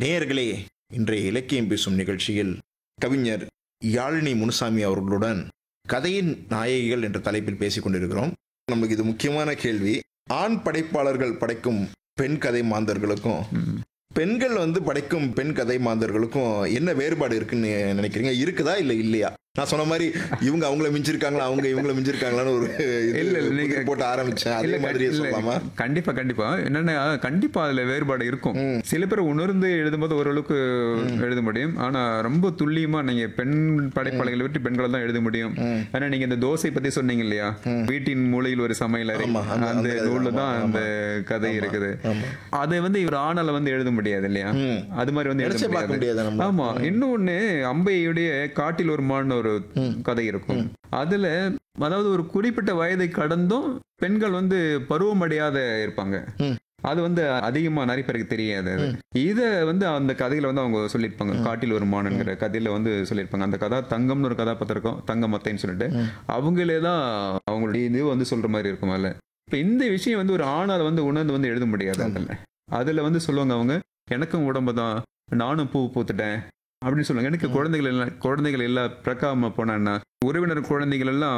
நேயர்களே இன்றைய இலக்கியம் பேசும் நிகழ்ச்சியில் கவிஞர் யாழினி முனுசாமி அவர்களுடன் கதையின் நாயகிகள் என்ற தலைப்பில் பேசிக் கொண்டிருக்கிறோம் நமக்கு இது முக்கியமான கேள்வி ஆண் படைப்பாளர்கள் படைக்கும் பெண் கதை மாந்தர்களுக்கும் ம். பெண்கள் வந்து படைக்கும் பெண் கதை மாந்தர்களுக்கும் என்ன வேறுபாடு இருக்குன்னு நினைக்கிறீங்க இருக்குதா இல்ல இல்லையா நான் சொன்ன மாதிரி இவங்க அவங்கள மிஞ்சிருக்காங்களா அவங்க இவங்கள மிஞ்சிருக்காங்களான்னு ஒரு இது இல்ல, இல்ல, நீங்க- புதிர் போட்டு ஆரம்பிச்சேன் அதே இல்ல, மாதிரியே இல்ல, சொல்லலாமா கண்டிப்பா கண்டிப்பா என்னன்னா கண்டிப்பா அதுல வேறுபாடு இருக்கும் ம். சில பேர் உணர்ந்து எழுதும்போது ஓரளவுக்கு எழுத முடியும் ஆனா ரொம்ப துல்லியமா நீங்க பெண் படைப்பாளைகளை விட்டு பெண்களை தான் எழுத முடியும் ம். ஆனா நீங்க இந்த தோசை பத்தி சொன்னீங்க இல்லையா வீட்டின் மூலையில் ஒரு சமையல் அறை ஆமா, அந்த- அந்த அந்த- நூல்ல ஆமா, தான் ஆமா. அந்த கதை இருக்குது ஆமா அதை வந்து இவர் ஆணால வந்து எழுத முடியாது இல்லையா ம். அது மாதிரி வந்து எழுத நினைச்சே பார்க்க முடியாது முடியாது நம்ம ஆமா இன்னொன்னு அம்பையுடைய காட்டில் ஒரு மான் ஒரு கதை இருக்கும் அதுல அதாவது ஒரு குறிப்பிட்ட வயதை கடந்தும் பெண்கள் வந்து பருவமடையாத இருப்பாங்க ம். அது வந்து அதிகமா நிறைய பேருக்கு தெரியாது அது. இத வந்து அந்த கதையில வந்து அவங்க சொல்லியிருப்பாங்க காட்டில் ஒரு மானுங்கிற கதையில வந்து சொல்லியிருப்பாங்க அந்த கதா தங்கம்னு ஒரு கதாபாத்திரம் இருக்கும் தங்க மத்தைன்னு சொல்லிட்டு அவங்களே தான் அவங்களுடைய இது வந்து சொல்ற மாதிரி இருக்கும் அதுல இப்ப இந்த விஷயம் வந்து ஒரு ஆணால வந்து உணர்ந்து வந்து எழுத முடியாது அதுல அதுல வந்து சொல்லுவாங்க அவங்க எனக்கும் உடம்பு தான் நானும் பூ பூத்துட்டேன் அப்படின்னு சொல்லுவாங்க எனக்கு குழந்தைகள் எல்லாம் குழந்தைகள் எல்லாம் பிறக்காம போனான்னா உறவினர் குழந்தைகள் எல்லாம்